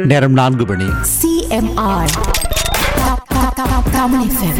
நேரம் நான்கு மணி CMR. Ka- ka- ka- Kamu FM.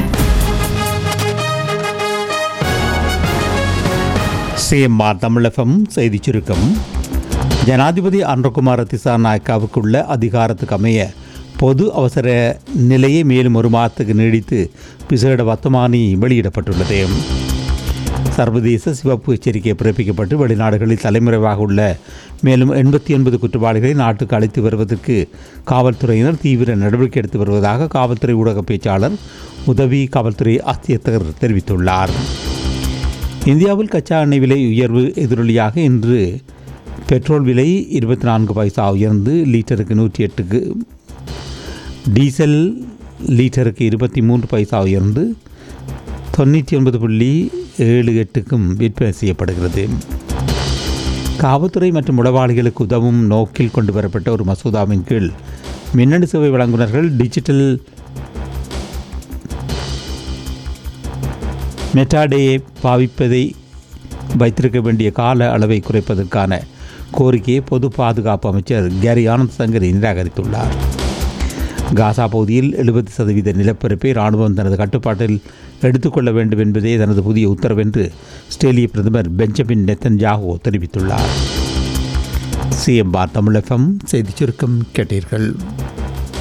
CMR Tamilagam செய்திச் சுருக்கம் ஜனாதிபதி அன்றகுமார திசாநாயக்காவுக்குள்ள அதிகாரத்துக்கு அமைய பொது அவசர நிலையை மேலும் ஒரு மாதத்துக்கு நீடித்து விசேட வர்த்தமானி வெளியிடப்பட்டுள்ளது சர்வதேச சிவப்பு எச்சரிக்கை பிறப்பிக்கப்பட்டு வெளிநாடுகளில் தலைமறைவாக உள்ள மேலும் எண்பத்தி ஒன்பது குற்றவாளிகளை நாட்டுக்கு அழைத்து வருவதற்கு காவல்துறையினர் தீவிர நடவடிக்கை எடுத்து வருவதாக காவல்துறை ஊடக பேச்சாளர் உதவி காவல்துறை ஆட்சியர் தெரிவித்துள்ளார் இந்தியாவில் கச்சா எண்ணெய் விலை உயர்வு எதிரொலியாக இன்று பெட்ரோல் விலை இருபத்தி நான்கு பைசா உயர்ந்து லீட்டருக்கு நூற்றி எட்டுக்கு டீசல் லீட்டருக்கு இருபத்தி மூன்று பைசா உயர்ந்து தொண்ணூற்றி ஒன்பது புள்ளி ஏழு எட்டுக்கும் விற்பனை செய்யப்படுகிறது காவல்துறை மற்றும் உளவாளிகளுக்கு உதவும் நோக்கில் கொண்டு வரப்பட்ட ஒரு மசோதாவின் கீழ் மின்னணு சேவை வழங்குனர்கள் டிஜிட்டல் மெட்டாடேயை பாவிப்பதை வைத்திருக்க வேண்டிய கால அளவை குறைப்பதற்கான கோரிக்கையை பொது பாதுகாப்பு அமைச்சர் கேரி ஆனந்த் சங்கரி நிராகரித்துள்ளார் காசா பகுதியில் எழுபது சதவீத நிலப்பரப்பை இராணுவம் தனது கட்டுப்பாட்டில் எடுத்துக்கொள்ள வேண்டும் என்பதே தனது புதிய உத்தரவென்று ஆஸ்திரேலிய பிரதமர் பெஞ்சமின் நெத்தன்யாஹோ தெரிவித்துள்ளார் சிஎம்ஆர் தமிழகம் செய்திச் சுருக்கம் கேட்டீர்கள்